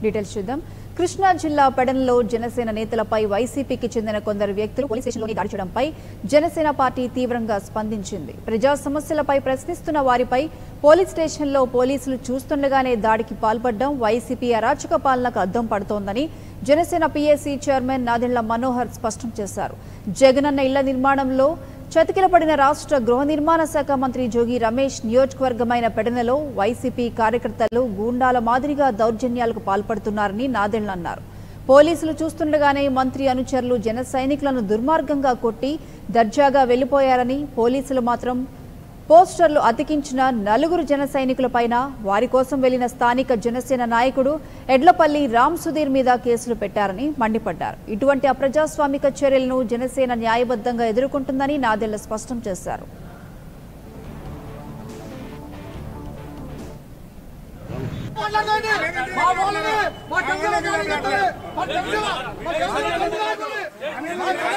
details చూద్దాం కృష్ణా జిల్లా పెడన్లో జనసేన నేతలపై వైసీపీకి చెందిన కొందరు వ్యక్తులు పోలీస్ స్టేషన్లోకి దాడి చేయడంపై జనసేన పార్టీ తీవ్రంగా స్పందించింది ప్రజా సమస్యలపై ప్రశ్నిస్తున్న వారిపై పోలీస్ స్టేషన్లో పోలీసులు చూస్తుండగానే దాడికి పాల్పడడం వైసీపీ అరాచక పాలనకు అద్దం పడుతోందని జనసేన పీఏసీ చైర్మన్ నాదెళ్ల మనోహర్ స్పష్టం చేశారు జగనన్న ఇళ్ల నిర్మాణంలో చతికిలపడిన రాష్ట్ర గృహ నిర్మాణ శాఖ మంత్రి జోగి రమేష్ నియోజకవర్గమైన పెడనలో వైసీపీ కార్యకర్తలు గూండాల మాదిరిగా దౌర్జన్యాలకు పాల్పడుతున్నారని నాదెళ్ల అన్నారు పోలీసులు చూస్తుండగానే మంత్రి అనుచరులు జన సైనికులను దుర్మార్గంగా కొట్టి దర్జాగా వెళ్లిపోయారని పోలీసులు మాత్రం పోస్టర్లు అతికించిన నలుగురు జన సైనికులపైన వారి కోసం వెళ్లిన స్థానిక జనసేన నాయకుడు ఎడ్లపల్లి రామ్ సుధీర్ మీద కేసులు పెట్టారని మండిపడ్డారు ఇటువంటి అప్రజాస్వామిక చర్యలను జనసేన న్యాయబద్ధంగా ఎదుర్కొంటుందని నాదెళ్ల స్పష్టం చేశారు మాట్లాడండి మా వాళ్ళని మా టెంపుల్ గాని కట్టండి మా టెంపుల్ మా టెంపుల్ గాని కట్టండి